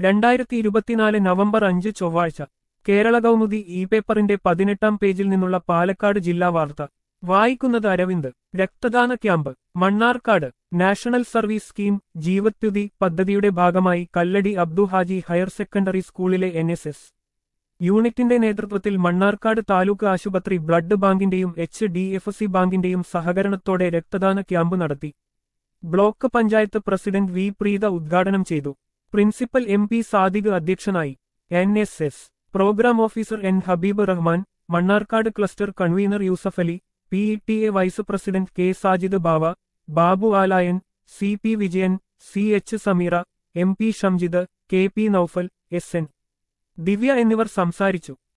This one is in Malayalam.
രണ്ടായിരത്തി ഇരുപത്തിനാല് നവംബർ അഞ്ച് ചൊവ്വാഴ്ച കേരള കൗമുദി ഇ പേപ്പറിന്റെ പതിനെട്ടാം പേജിൽ നിന്നുള്ള പാലക്കാട് ജില്ലാ വാർത്ത വായിക്കുന്നത് അരവിന്ദ് രക്തദാന camp Mannarkkad national service scheme Jeevadyuthi പദ്ധതിയുടെ ഭാഗമായി കല്ലടി അബ്ദു ഹാജി ഹയർ സെക്കൻഡറി സ്കൂളിലെ എൻ എസ് എസ് യൂണിറ്റിന്റെ നേതൃത്വത്തിൽ മണ്ണാർക്കാട് താലൂക്ക് ആശുപത്രി ബ്ലഡ് ബാങ്കിന്റെയും എച്ച് ഡി എഫ് സി ബാങ്കിന്റെയും സഹകരണത്തോടെ രക്തദാന ക്യാമ്പ് നടത്തി block panchayat president V Preetha ഉദ്ഘാടനം ചെയ്തു പ്രിൻസിപ്പൽ എം പി സാദിഖ് അധ്യക്ഷനായി N S S programme officer N Habeeb Rahman Mannarkkad cluster convener Yusuf Ali P E T A vice president K Sajid Bava Babu Alayan C P Vijayan C H Sameera M P Shamjid K P Naufal S N Divya എന്നിവർ സംസാരിച്ചു